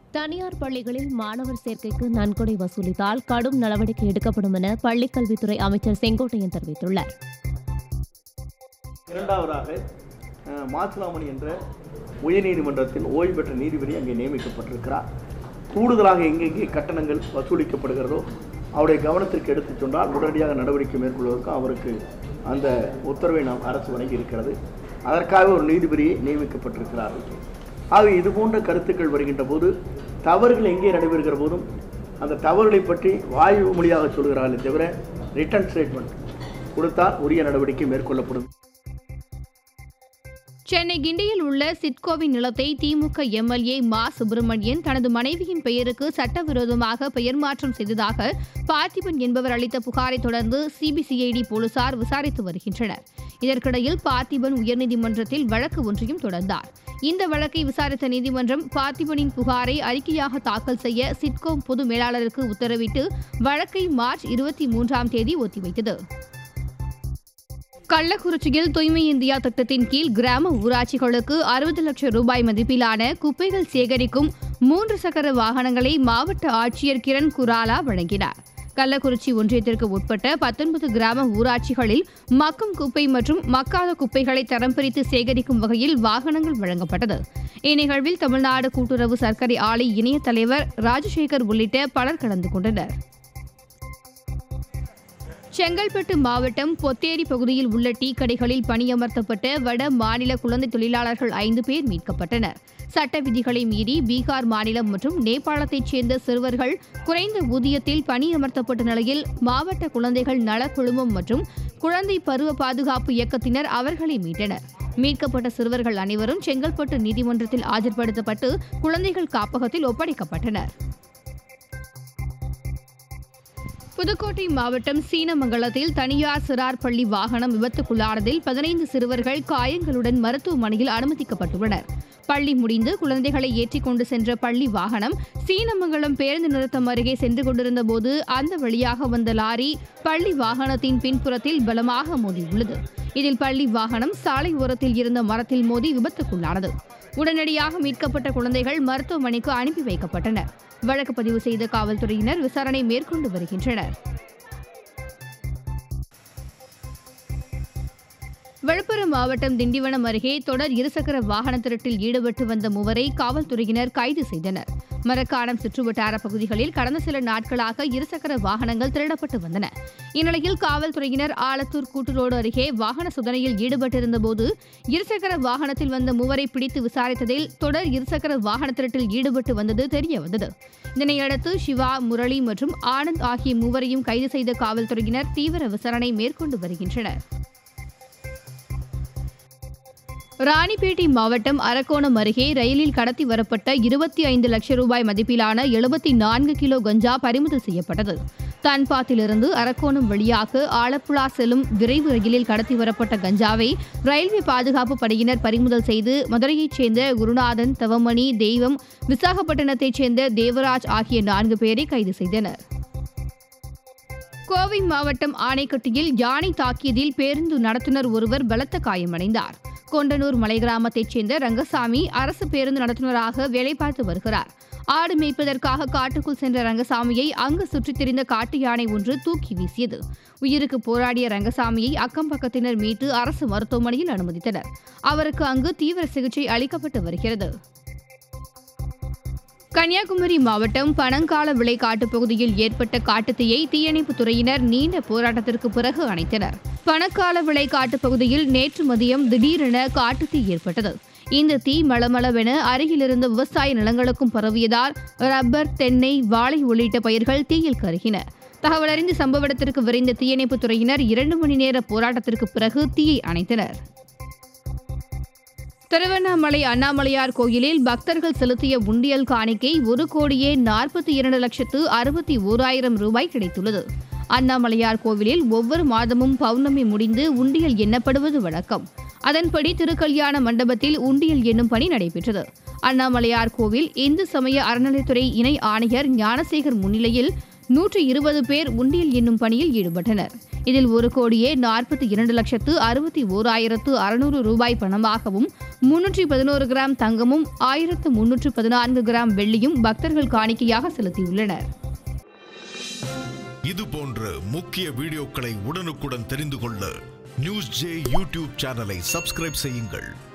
தனியார் பள்ளிகளில் மாணவர் சேர்க்கைக்கு நன்கொடை வசூலித்தால் கடும் நடவடிக்கை எடுக்கப்படும் என பள்ளிக்கல்வித்துறை அமைச்சர் செங்கோட்டையன் தெரிவித்துள்ளார் இரண்டாவதாக அஹ், மாசிலாமணி என்ற உயர்நீதிமன்றத்தின் ஓய்வு பெற்ற நீதிபதி அங்கே நியமிக்கப்பட்டிருக்கிறார் கூடுதலாக எங்கெங்கே கட்டணங்கள் வசூலிக்கப்படுகிறதோ அவருடைய கவனத்திற்கு எடுத்துச் சொன்னால் உடனடியாக நடவடிக்கை மேற்கொள்வதற்கு அவருக்கு அந்த உத்தரவை நாம் அரசு வழங்கி இருக்கிறது அதற்காக ஒரு நீதிபதியை நியமிக்கப்பட்டிருக்கிறார்கள் ஆகவே இது போன்ற கருத்துக்கள் வருகின்ற போது தவறுகள் எங்கே நடைபெறுகிற போதும் அந்த தவறுகளை பற்றி வாயு மொழியாக சொல்கிறார்களே தவிர ரிட்டன் ஸ்டேட்மெண்ட் கொடுத்தால் உரிய நடவடிக்கை மேற்கொள்ளப்படும் சென்னை கிண்டியில் உள்ள சிட்கோவின் நிலத்தை திமுக எம்எல்ஏ மா சுப்பிரமணியன் தனது மனைவியின் பெயருக்கு சட்டவிரோதமாக பெயர் மாற்றம் செய்ததாக பார்த்திபன் என்பவர் அளித்த புகாரை தொடர்ந்து சிபிசிஐடி போலீசார் விசாரித்து வருகின்றனர் இதற்கிடையில் பார்த்திபன் உயர்நீதிமன்றத்தில் வழக்கு ஒன்றையும் தொடர்ந்தார் இந்த வழக்கை விசாரித்த நீதிமன்றம் பார்த்திபனின் புகாரை அறிக்கையாக தாக்கல் செய்ய சிட்கோ பொது மேலாளருக்கு உத்தரவிட்டு வழக்கை மார்ச் இருபத்தி மூன்றாம் தேதி ஒத்திவைத்தது கள்ளக்குறிச்சியில் தூய்மை இந்தியா திட்டத்தின் கீழ் கிராம ஊராட்சிகளுக்கு அறுபது லட்சம் ரூபாய் மதிப்பிலான குப்பைகள் சேகரிக்கும் மூன்று சக்கர வாகனங்களை மாவட்ட ஆட்சியர் கிரண் குராலா வழங்கினார் கள்ளக்குறிச்சி ஒன்றியத்திற்கு உட்பட்ட பத்தொன்பது கிராம ஊராட்சிகளில் மக்கும் குப்பை மற்றும் மக்காத குப்பைகளை தரம் பிரித்து சேகரிக்கும் வகையில் வாகனங்கள் வழங்கப்பட்டது இந்நிகழ்வில் தமிழ்நாடு கூட்டுறவு சர்க்கரை ஆலை இணைய தலைவர் ராஜசேகர் உள்ளிட்ட பலர் கலந்து கொண்டனர் செங்கல்பட்டு மாவட்டம் பொத்தேரி பகுதியில் உள்ள டீ கடைகளில் பணியமர்த்தப்பட்ட வட மாநில குழந்தை தொழிலாளர்கள் ஐந்து பேர் மீட்கப்பட்டனர் சட்ட விதிகளை மீறி பீகார் மாநிலம் மற்றும் நேபாளத்தைச் சேர்ந்த சிறுவர்கள் குறைந்த ஊதியத்தில் பணியமர்த்தப்பட்ட நிலையில் மாவட்ட குழந்தைகள் நல குழுமம் மற்றும் குழந்தை பருவ பாதுகாப்பு இயக்கத்தினர் அவர்களை மீட்டனர் மீட்கப்பட்ட சிறுவர்கள் அனைவரும் செங்கல்பட்டு நீதிமன்றத்தில் ஆஜர்படுத்தப்பட்டு குழந்தைகள் காப்பகத்தில் ஒப்படைக்கப்பட்டனர் புதுக்கோட்டை மாவட்டம் சீனமங்கலத்தில் தனியார் சிறார் பள்ளி வாகனம் விபத்துக்குள்ளானதில் பதினைந்து சிறுவர்கள் காயங்களுடன் மருத்துவமனையில் அனுமதிக்கப்பட்டுள்ளனர் பள்ளி முடிந்து குழந்தைகளை ஏற்றிக் கொண்டு சென்ற பள்ளி வாகனம் சீனமங்கலம் பேருந்து நிறுத்தம் அருகே சென்று கொண்டிருந்த போது அந்த வழியாக வந்த லாரி பள்ளி வாகனத்தின் பின்புறத்தில் பலமாக மோதியுள்ளது இதில் பள்ளி வாகனம் சாலை ஓரத்தில் இருந்த மரத்தில் மோதி விபத்துக்குள்ளானது உடனடியாக மீட்கப்பட்ட குழந்தைகள் மருத்துவமனைக்கு அனுப்பி வைக்கப்பட்டனர் வழக்கு பதிவு செய்த காவல்துறையினர் விசாரணை மேற்கொண்டு வருகின்றனர் விழுப்புரம் மாவட்டம் திண்டிவனம் அருகே தொடர் இருசக்கர வாகன திருட்டில் ஈடுபட்டு வந்த மூவரை காவல்துறையினர் கைது செய்தனர் மரக்காணம் சுற்றுவட்டார பகுதிகளில் கடந்த சில நாட்களாக இருசக்கர வாகனங்கள் திருடப்பட்டு வந்தன இந்நிலையில் காவல்துறையினர் ஆலத்தூர் கூட்டுரோடு அருகே வாகன சோதனையில் ஈடுபட்டிருந்தபோது இருசக்கர வாகனத்தில் வந்த மூவரை பிடித்து விசாரித்ததில் தொடர் இருசக்கர வாகன திருட்டில் ஈடுபட்டு வந்தது தெரியவந்தது இதனையடுத்து சிவா முரளி மற்றும் ஆனந்த் ஆகிய மூவரையும் கைது செய்த காவல்துறையினர் தீவிர விசாரணை மேற்கொண்டு வருகின்றனர் ராணிப்பேட்டை மாவட்டம் அரக்கோணம் அருகே ரயிலில் கடத்தி வரப்பட்ட இருபத்தி ஐந்து லட்சம் ரூபாய் மதிப்பிலான எழுபத்தி நான்கு கிலோ கஞ்சா பறிமுதல் செய்யப்பட்டது தன்பாத்திலிருந்து அரக்கோணம் வழியாக ஆலப்புழா செல்லும் விரைவு ரயிலில் கடத்தி வரப்பட்ட கஞ்சாவை ரயில்வே பாதுகாப்பு படையினர் பறிமுதல் செய்து மதுரையைச் சேர்ந்த குருநாதன் தவமணி தெய்வம் விசாகப்பட்டினத்தைச் சேர்ந்த தேவராஜ் ஆகிய நான்கு பேரை கைது செய்தனர் கோவை மாவட்டம் ஆனைக்கட்டியில் யானை தாக்கியதில் பேருந்து நடத்துனர் ஒருவர் பலத்த காயமடைந்தார் கொண்டனூர் மலை கிராமத்தைச் சேர்ந்த ரங்கசாமி அரசு பேருந்து நடத்துனராக வேலை பார்த்து வருகிறார் ஆடு மேய்ப்பதற்காக காட்டுக்குள் சென்ற ரங்கசாமியை அங்கு சுற்றித் திரிந்த காட்டு யானை ஒன்று தூக்கி வீசியது உயிருக்கு போராடிய ரங்கசாமியை அக்கம் பக்கத்தினர் மீட்டு அரசு மருத்துவமனையில் அனுமதித்தனர் அவருக்கு அங்கு தீவிர சிகிச்சை அளிக்கப்பட்டு வருகிறது கன்னியாகுமரி மாவட்டம் பனங்கால விளை காட்டுப் பகுதியில் ஏற்பட்ட காட்டுத்தீயை தீயணைப்புத் துறையினர் நீண்ட போராட்டத்திற்கு பிறகு அணைத்தனர் பனக்கால விளை காட்டுப் பகுதியில் நேற்று மதியம் திடீரென காட்டுத்தீ ஏற்பட்டது இந்த தீ மளமளவென அருகிலிருந்த விவசாய நிலங்களுக்கும் பரவியதால் ரப்பர் தென்னை வாழை உள்ளிட்ட பயிர்கள் தீயில் கருகின தகவலறிந்து சம்பவ இடத்திற்கு விரைந்த தீயணைப்புத் துறையினர் இரண்டு மணி நேர போராட்டத்திற்கு பிறகு தீயை அணைத்தனர் திருவண்ணாமலை அண்ணாமலையார் கோயிலில் பக்தர்கள் செலுத்திய உண்டியல் காணிக்கை ஒரு கோடியே நாற்பத்தி இரண்டு லட்சத்து அறுபத்தி ஓராயிரம் ரூபாய் கிடைத்துள்ளது அண்ணாமலையார் கோவிலில் ஒவ்வொரு மாதமும் பௌர்ணமி முடிந்து உண்டியல் எண்ணப்படுவது வழக்கம் அதன்படி திருக்கல்யாண மண்டபத்தில் உண்டியல் எண்ணும் பணி நடைபெற்றது அண்ணாமலையார் கோவில் இந்து சமய அறநிலைத்துறை இணை ஆணையர் ஞானசேகர் முன்னிலையில் நூற்று இருபது பேர் உண்டியல் எண்ணும் பணியில் ஈடுபட்டனர் இதில் ஒரு கோடியே நாற்பத்தி இரண்டு லட்சத்து அறுபத்தி ஓராயிரத்து அறுநூறு ரூபாய் பணமாகவும் முன்னூற்றி பதினோரு கிராம் தங்கமும் ஆயிரத்து முன்னூற்று பதினான்கு கிராம் வெள்ளியும் பக்தர்கள் காணிக்கையாக செலுத்தியுள்ளனர் இது போன்ற முக்கிய வீடியோக்களை உடனுக்குடன் தெரிந்து கொள்ள நியூஸ் ஜே யூடியூப் சேனலை சப்ஸ்கிரைப் செய்யுங்கள்